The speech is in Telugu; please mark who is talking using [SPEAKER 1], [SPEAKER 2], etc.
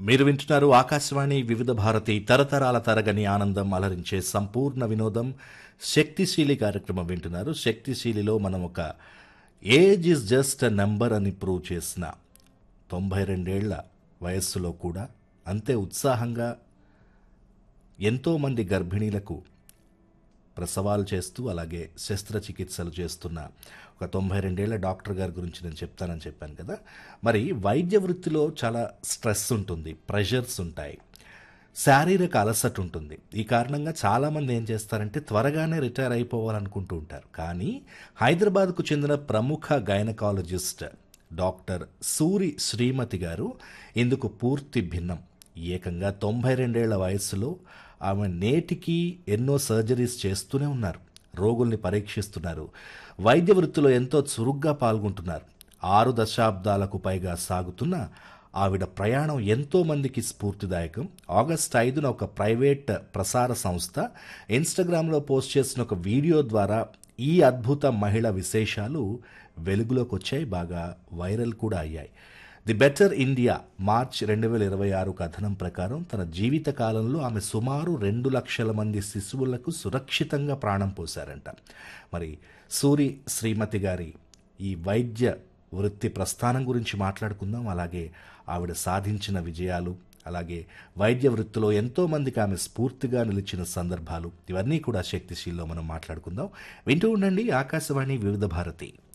[SPEAKER 1] మీరు వింటున్నారు ఆకాశవాణి వివిధ భారతి తరతరాల తరగని ఆనందం అలరించే సంపూర్ణ వినోదం శక్తిశీలి కార్యక్రమం వింటున్నారు శక్తిశీలిలో మనం ఒక age is just a number అని ప్రూవ్ చేసిన తొంభై రెండేళ్ల వయస్సులో కూడా అంతే ఉత్సాహంగా ఎంతోమంది గర్భిణీలకు ప్రసవాలు చేస్తూ అలాగే శస్త్రచికిత్సలు చేస్తున్న ఒక తొంభై రెండేళ్ల డాక్టర్ గారి గురించి నేను చెప్తానని చెప్పాను కదా మరి వైద్య వృత్తిలో చాలా స్ట్రెస్ ఉంటుంది ప్రెషర్స్ ఉంటాయి శారీరక అలసట ఉంటుంది ఈ కారణంగా చాలామంది ఏం చేస్తారంటే త్వరగానే రిటైర్ అయిపోవాలనుకుంటూ ఉంటారు కానీ హైదరాబాద్కు చెందిన ప్రముఖ గైనకాలజిస్ట్ డాక్టర్ సూరి శ్రీమతి గారు ఇందుకు పూర్తి భిన్నం ఏకంగా తొంభై రెండేళ్ల వయస్సులో ఆమె నేటికి ఎన్నో సర్జరీస్ చేస్తూనే ఉన్నారు రోగుల్ని పరీక్షిస్తున్నారు వైద్య వృత్తిలో ఎంతో చురుగ్గా పాల్గొంటున్నారు ఆరు దశాబ్దాలకు పైగా సాగుతున్న ఆవిడ ప్రయాణం ఎంతో మందికి స్ఫూర్తిదాయకం ఆగస్ట్ ఐదున ఒక ప్రైవేట్ ప్రసార సంస్థ ఇన్స్టాగ్రామ్లో పోస్ట్ చేసిన ఒక వీడియో ద్వారా ఈ అద్భుత మహిళ విశేషాలు వెలుగులోకి వచ్చాయి బాగా వైరల్ కూడా అయ్యాయి ది బెటర్ ఇండియా మార్చ్ రెండు వేల ఇరవై ఆరు కథనం ప్రకారం తన జీవిత కాలంలో ఆమె సుమారు రెండు లక్షల మంది శిశువులకు సురక్షితంగా ప్రాణం పోశారంట మరి సూరి శ్రీమతి గారి ఈ వైద్య వృత్తి ప్రస్థానం గురించి మాట్లాడుకుందాం అలాగే ఆవిడ సాధించిన విజయాలు అలాగే వైద్య వృత్తిలో ఎంతో మందికి ఆమె స్ఫూర్తిగా నిలిచిన సందర్భాలు ఇవన్నీ కూడా శక్తిశీల్లో మనం మాట్లాడుకుందాం వింటూ ఉండండి ఆకాశవాణి వివిధ భారతి